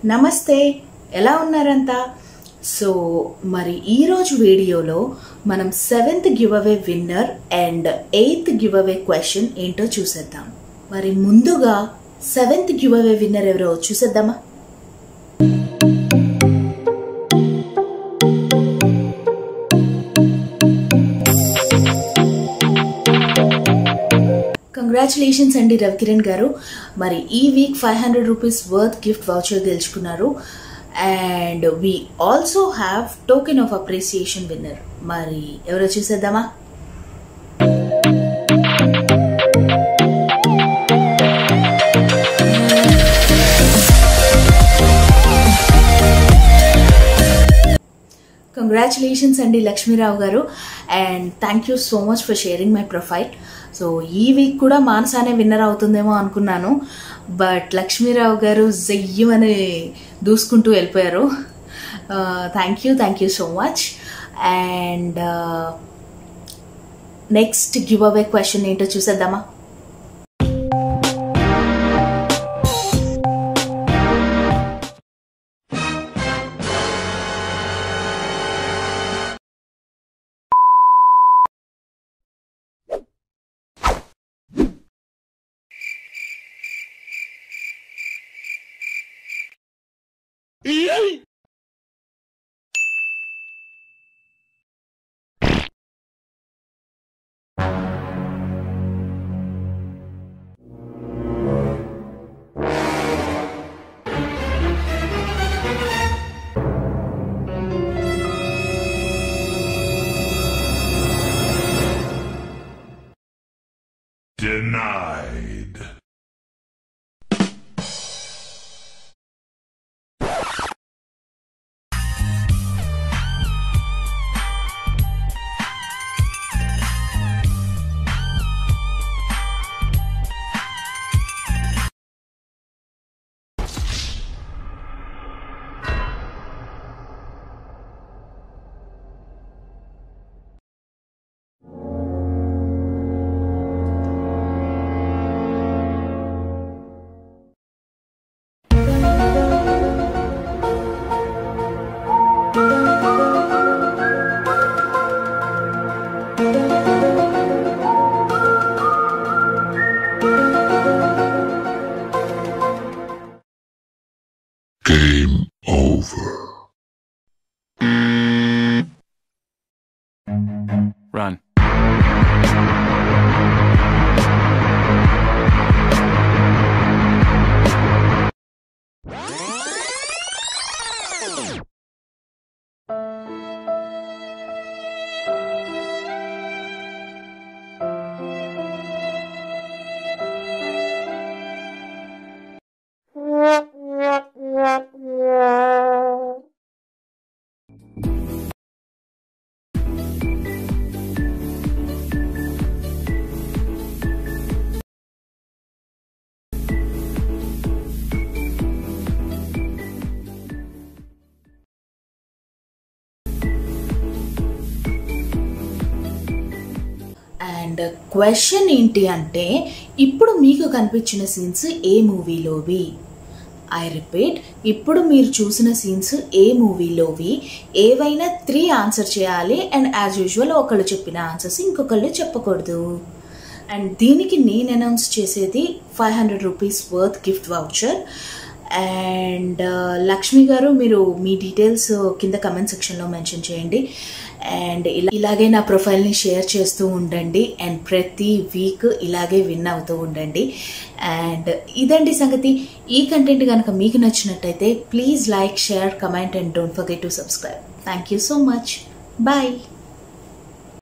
నమస్తే ఎలా ఉన్నారంతా సో మరి ఈరోజు వీడియోలో మనం seventh give away winner and eighth give away question ఏంటో చూసేద్దాం మరి ముందుగా సెవెంత్ గివ్ అవే విన్నర్ ఎవరో చూసేద్దామా కంగ్రాచులేషన్స్ అండి రవికిరణ్ గారు మరి ఈ week five hundred rupees worth gift voucher గెలుచుకున్నారు and we also have token of appreciation winner మరి ఎవరో చూసేద్దామా కంగ్రాచులేషన్స్ అండి లక్ష్మీరావు గారు and thank you so much for sharing my profile so ఈ వీక్ కూడా మానసానే విన్నర్ అవుతుందేమో అనుకున్నాను బట్ లక్ష్మీరావు గారు జయ్యమని దూసుకుంటూ వెళ్ళిపోయారు thank you thank you so much and next give away question ఏంటో చూసేద్దామా Denied. Game over. Run. And question ఏంటి అంటే ఇప్పుడు మీకు కనిపించిన సీన్స్ ఏ మూవీలోవి ఐ రిపీట్ ఇప్పుడు మీరు చూసిన సీన్స్ ఏ మూవీలోవి ఏవైనా త్రీ ఆన్సర్ చేయాలి అండ్ యాజ్ యూజువల్ ఒకళ్ళు చెప్పిన ఆన్సర్స్ ఇంకొకళ్ళు చెప్పకూడదు అండ్ దీనికి నేను అనౌన్స్ చేసేది five hundred rupees worth gift voucher and Lakshmi గారు మీరు మీ డీటెయిల్స్ కింద కమెంట్ సెక్షన్లో మెన్షన్ చేయండి అండ్ ఇలా ఇలాగే నా ప్రొఫైల్ని షేర్ చేస్తూ ఉండండి అండ్ ప్రతి వీక్ ఇలాగే విన్ అవుతూ ఉండండి అండ్ ఇదండి సంగతి ఈ కంటెంట్ కనుక మీకు నచ్చినట్టయితే please like share comment and don't forget to subscribe thank you so much bye